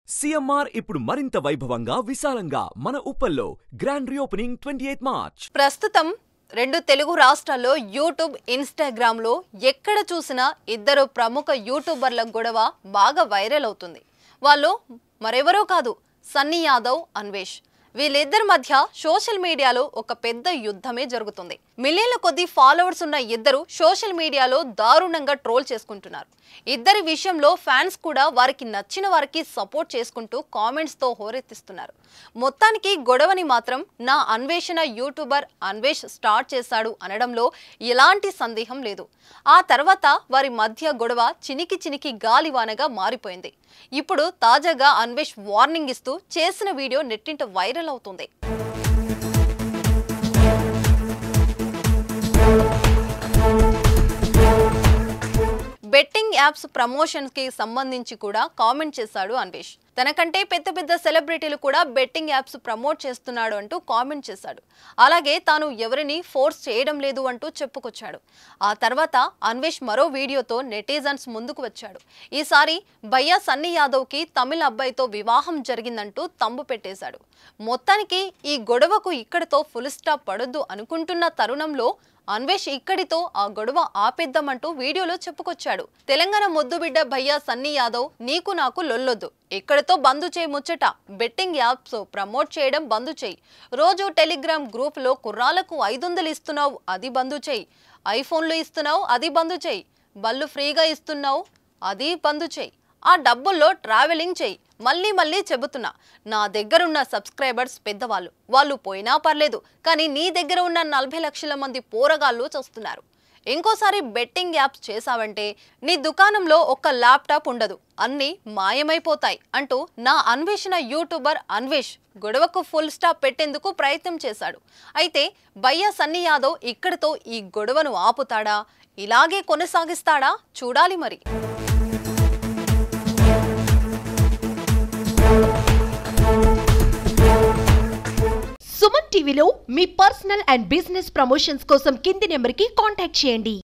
CMR ఇప్పుడు మరింత వైభవంగా విశాలంగా మన ఉప్పల్లో grand reopening twenty eighth March ప్రస్తుతం రెండు తెలుగు రాష్ట్రాల్లో యూట్యూబ్ ఇన్స్టాగ్రామ్లో ఎక్కడ చూసినా ఇద్దరు ప్రముఖ యూట్యూబర్ల గొడవ బాగా వైరల్ అవుతుంది వాళ్ళు మరెవరో కాదు సన్నీ యాదవ్ అన్వేష్ వీళ్ళిద్దరి మధ్య సోషల్ మీడియాలో ఒక పెద్ద యుద్ధమే జరుగుతుంది మిలియన్ల కొద్ది ఫాలోవర్స్ ఉన్న ఇద్దరు సోషల్ మీడియాలో దారుణంగా ట్రోల్ చేసుకుంటున్నారు ఇద్దరి విషయంలో ఫ్యాన్స్ కూడా వారికి నచ్చిన వారికి సపోర్ట్ చేసుకుంటూ కామెంట్స్తో హోరెత్తిస్తున్నారు మొత్తానికి గొడవని మాత్రం నా అన్వేషణ యూట్యూబర్ అన్వేష్ స్టార్ట్ చేశాడు అనడంలో ఎలాంటి సందేహం లేదు ఆ తర్వాత వారి మధ్య గొడవ చినికి చినికి గాలివానగా మారిపోయింది ఇప్పుడు తాజాగా అన్వేష్ వార్నింగ్ ఇస్తూ చేసిన వీడియో నెట్టింట వైరల్ అవుతుంది బెట్టింగ్ యాప్స్ ప్రమోషన్స్ కి సంబంధించి కూడా కామెంట్ చేశాడు అన్వేష్ తనకంటే పెద్ద పెద్ద సెలబ్రిటీలు కూడా బెట్టింగ్ యాప్స్ ప్రమోట్ చేస్తున్నాడు అంటూ కామెంట్ చేశాడు అలాగే తాను ఎవరిని ఫోర్స్ చేయడం లేదు అంటూ చెప్పుకొచ్చాడు ఆ తర్వాత అన్వేష్ మరో వీడియోతో నెటిజన్స్ ముందుకు వచ్చాడు ఈసారి భయ్యా సన్నీ యాదవ్కి తమిళ అబ్బాయితో వివాహం జరిగిందంటూ తంబు పెట్టేశాడు మొత్తానికి ఈ గొడవకు ఇక్కడితో ఫుల్ స్టాప్ పడొద్దు అనుకుంటున్న తరుణంలో అన్వేష్ ఇక్కడితో ఆ గొడవ ఆపేద్దామంటూ వీడియోలో చెప్పుకొచ్చాడు తెలంగాణ ముద్దుబిడ్డ భయ్యా సన్నీ యాదవ్ నీకు నాకు లొల్లొద్దు ఇక్కడితో బంద్ చేయి ముచ్చట బెట్టింగ్ యాప్స్ ప్రమోట్ చేయడం బంద్ చేయి రోజు టెలిగ్రామ్ గ్రూప్లో కుర్రాలకు ఐదు వందలు ఇస్తున్నావు అది బంద్ చేయి ఐఫోన్లు ఇస్తున్నావు అది బంద్ చేయి బళ్ళు ఫ్రీగా ఇస్తున్నావు అది బంద్ చేయి ఆ డబ్బుల్లో ట్రావెలింగ్ చేయి మళ్ళీ మళ్ళీ చెబుతున్నా నా దగ్గరున్న సబ్స్క్రైబర్స్ పెద్దవాళ్ళు వాళ్ళు పోయినా పర్లేదు కానీ నీ దగ్గర ఉన్న నలభై లక్షల మంది పోరగాళ్ళు చూస్తున్నారు ఇంకోసారి బెట్టింగ్ యాప్స్ చేశావంటే నీ దుకాణంలో ఒక్క ల్యాప్టాప్ ఉండదు అన్నీ మాయమైపోతాయి అంటూ నా అన్వేషణ యూట్యూబర్ అన్వేష్ గొడవకు ఫుల్ స్టాప్ పెట్టేందుకు ప్రయత్నం చేశాడు అయితే భయ్యా సన్నీ యాదవ్ ఇక్కడితో ఈ గొడవను ఆపుతాడా ఇలాగే కొనసాగిస్తాడా చూడాలి మరి సుమన్ టీవీలో మీ పర్సనల్ అండ్ బిజినెస్ ప్రమోషన్స్ కోసం కింది నెంబర్కి కాంటాక్ట్ చేయండి